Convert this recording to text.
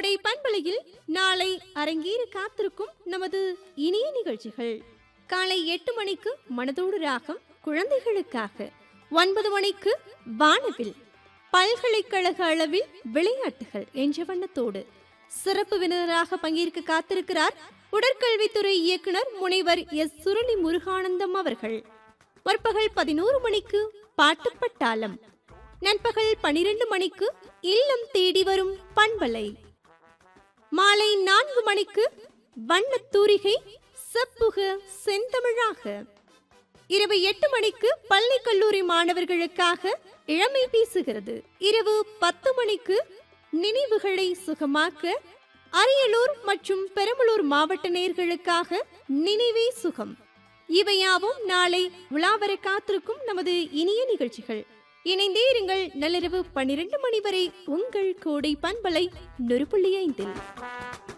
கோடை பண்பலையில் நாளை அரங்கேற காத்திருக்கும் நமது இனிய நிகழ்ச்சிகள் காலை எட்டு மணிக்கு மனதோடு ராகம் குழந்தைகளுக்காக ஒன்பது மணிக்கு வானவில் பல்கலைக்கழக அளவில் விளையாட்டுகள் என்ற வண்ணத்தோடு சிறப்பு விருந்தினராக பங்கேற்க காத்திருக்கிறார் உடற்கல்வித்துறை இயக்குனர் முனைவர் எஸ் சுருளி முருகானந்தம் அவர்கள் முற்பகல் பதினோரு மணிக்கு பாட்டு பட்டாளம் நண்பகல் பனிரெண்டு மணிக்கு இல்லம் தேடி வரும் பண்பலை மாலை நான்கு மணிக்கு வண்ணத் தூரிகை செப்புக செந்தமிழாக இரவு எட்டு மணிக்கு பள்ளி கல்லூரி மாணவர்களுக்காக இளமை பேசுகிறது இரவு பத்து மணிக்கு நினைவுகளை சுகமாக்க அரியலூர் மற்றும் பெரம்பலூர் மாவட்ட நேர்களுக்காக நினைவே சுகம் இவையாவும் நாளை விழாவர காத்திருக்கும் நமது இனிய நிகழ்ச்சிகள் இணைந்தே இருங்கள் நள்ளிரவு பன்னிரண்டு மணி வரை உங்கள் கோடை பண்பலை நொறு புள்ளி ஐந்தில்